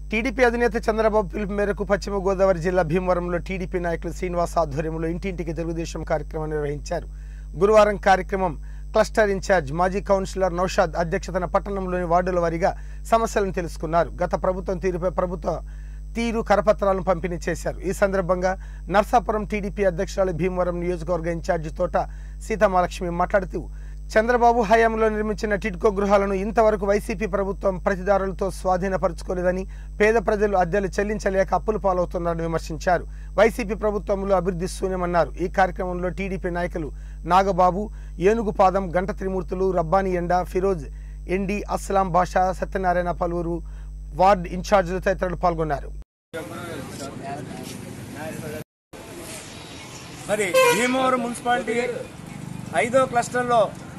TDP అధినేత చంద్రబాబు పిలుపు మేరకు పశ్చిమ గోదావరి జిల్లా భీమవరంలో టీడీపీ నాయకులు శ్రీనివాస్ ఆధ్వర్యంలో ఇంటింటికి తెలుగుదేశం కార్యక్రమం నిర్వహించారు గురువారం కార్యక్రమం క్లస్టర్ ఇన్ఛార్జ్ మాజీ కౌన్సిలర్ నౌషాద్ అధ్యక్షతన పట్టణంలోని వార్డుల వారీగా సమస్యలను తెలుసుకున్నారు గత ప్రభుత్వం తీరుపై ప్రభుత్వ తీరు కరపత్రాలను పంపిణీ చేశారు ఈ సందర్భంగా నర్సాపురం టీడీపీ అధ్యక్షురాలు భీమవరం నియోజకవర్గ ఇన్ఛార్జి తోట సీతామహాలక్ష్మి మాట్లాడుతూ చంద్రబాబు హయాంలో నిర్మించిన టిడ్కో గృహాలను ఇంతవరకు వైసీపీ ప్రభుత్వం ప్రతిదారులతో స్వాధీనపరచుకోలేదని పేద ప్రజలు అద్దెలు చెల్లించలేక అప్పులు పాలవుతున్నారని విమర్శించారు వైసీపీ ప్రభుత్వంలో అభివృద్ధి శూన్యమన్నారు ఈ కార్యక్రమంలో టీడీపీ నాయకులు నాగబాబు ఏనుగు పాదం గంట త్రిమూర్తులు రబ్బాని ఎండ ఫిరోజ్ ఎండి అస్లాం బాషా సత్యనారాయణ పలువురు వార్డు ఇన్ఛార్జీలు తదితరులు పాల్గొన్నారు మరి భీమవరం మున్సిపాలిటీ ఐదో క్లస్టర్లో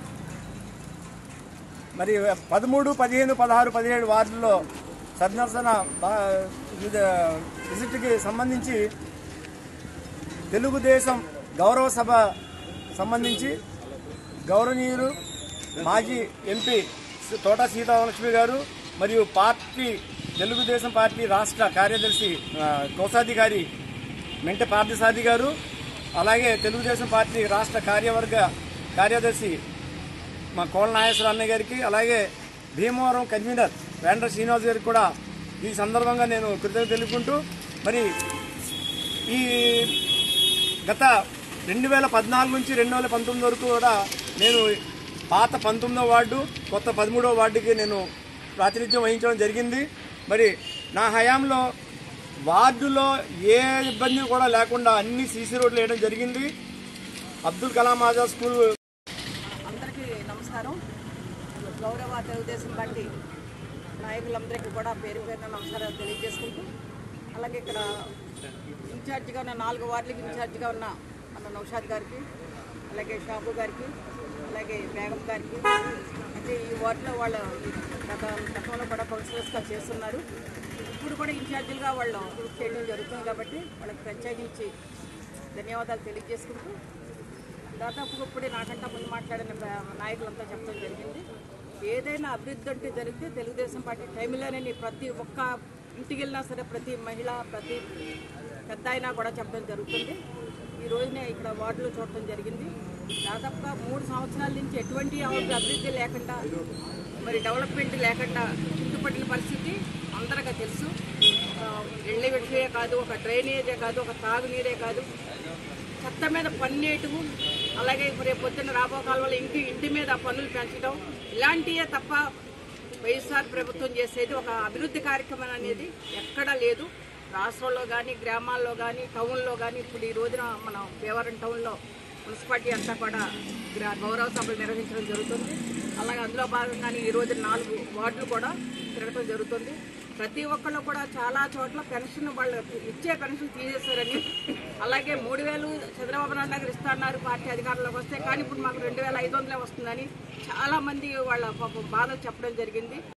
మరి పదమూడు పదిహేను పదహారు పదిహేడు వార్డుల్లో సందర్శన బా- ఇది విజిట్కి సంబంధించి తెలుగుదేశం గౌరవ సభ సంబంధించి గౌరవనీయులు మాజీ ఎంపీ తోట సీతాలక్ష్మి గారు మరియు పార్టీ తెలుగుదేశం పార్టీ రాష్ట్ర కార్యదర్శి ఆ, కోశాధికారి మెంట పార్థసాది గారు అలాగే తెలుగుదేశం పార్టీ రాష్ట్ర కార్యవర్గ కార్యదర్శి మా కోళ్ళ నాగేశ్వర అన్నయ్య గారికి అలాగే భీమవరం కన్వీనర్ వేండ్ర శ్రీనివాస్ గారికి కూడా ఈ సందర్భంగా నేను కృతజ్ఞత తెలుపుకుంటూ మరి ఈ గత రెండు వేల పద్నాలుగు నుంచి రెండు వేల పంతొమ్మిది వరకు కూడా నేను పాత పంతొమ్మిదో వార్డు కొత్త పదమూడో వార్డుకి నేను ప్రాతినిధ్యం వహించడం జరిగింది మరి నా హయాంలో వార్డులో ఏ ఇబ్బంది కూడా లేకుండా అన్ని సీసీ రోడ్లు వేయడం జరిగింది అబ్దుల్ కలాం ఆజాద్ స్కూల్ అందరికీ నమస్కారం గౌరవ తెలుగుదేశం పార్టీ నాయకులందరికీ కూడా పేరు పేరున నమస్కారాలు తెలియజేసుకుంటూ అలాగే ఇక్కడ ఇన్ఛార్జిగా ఉన్న నాలుగు వార్డులకి ఇన్ఛార్జిగా ఉన్న మన నౌషాద్ గారికి అలాగే షాబు గారికి అలాగే బేగం గారికి అయితే ఈ వార్డులో వాళ్ళు గత గతంలో కూడా కౌన్సిలర్స్గా చేస్తున్నారు ఇప్పుడు కూడా ఇన్ఛార్జీలుగా వాళ్ళు చేయడం జరుగుతుంది కాబట్టి వాళ్ళకి ప్రత్యేకించి ధన్యవాదాలు తెలియజేసుకుంటూ దాదాపు ఇప్పుడే నాకంటే ముందు మాట్లాడిన బ- నాయకులంతా చెప్పడం జరిగింది ఏదైనా అభివృద్ధి అంటే జరిగితే తెలుగుదేశం పార్టీ టైంలోనే నీ ప్రతి ఒక్క ఇంటికి వెళ్ళినా సరే ప్రతి మహిళ ప్రతి పెద్ద అయినా కూడా చెప్పడం జరుగుతుంది ఈ రోజునే ఇక్కడ వార్డులో చూడటం జరిగింది దాదాపుగా మూడు సంవత్సరాల నుంచి ఎటువంటి అభివృద్ధి లేకుండా మరి డెవలప్మెంట్ లేకుండా చుట్టుపట్టిన పరిస్థితి అందరికీ తెలుసు ఆ, ఇళ్ళ విషయమే కాదు ఒక డ్రైనేజే కాదు ఒక తాగునీరే కాదు చెత్త మీద పన్నేయటము అలాగే రేపు పొద్దున్న రాబో కాలువలో ఇంటి ఇంటి మీద పన్నులు పెంచడం ఇలాంటివే తప్ప వైఎస్ఆర్ ప్రభుత్వం చేసేది ఒక అభివృద్ధి కార్యక్రమం అనేది ఎక్కడా లేదు రాష్ట్రంలో కానీ గ్రామాల్లో కానీ టౌన్లో కానీ ఇప్పుడు ఈ రోజున మన భీమవరం టౌన్లో మున్సిపాలిటీ అంతా కూడా గ్రా- గౌరవ సభలు నిర్వహించడం జరుగుతుంది అలాగే అందులో భాగంగానే ఈ రోజు నాలుగు వార్డులు కూడా తిరగటం జరుగుతుంది ప్రతి ఒక్కళ్ళు కూడా చాలా చోట్ల పెన్షన్ వాళ్ళు ఇచ్చే పెన్షన్ తీసేశారని అలాగే మూడు వేలు చంద్రబాబు నాయుడు గారు ఇస్తున్నారు పార్టీ అధికారంలోకి వస్తే కానీ ఇప్పుడు మాకు రెండు వేల ఐదు వందలే వస్తుందని చాలా మంది వాళ్ళ పాపం బాధ చెప్పడం జరిగింది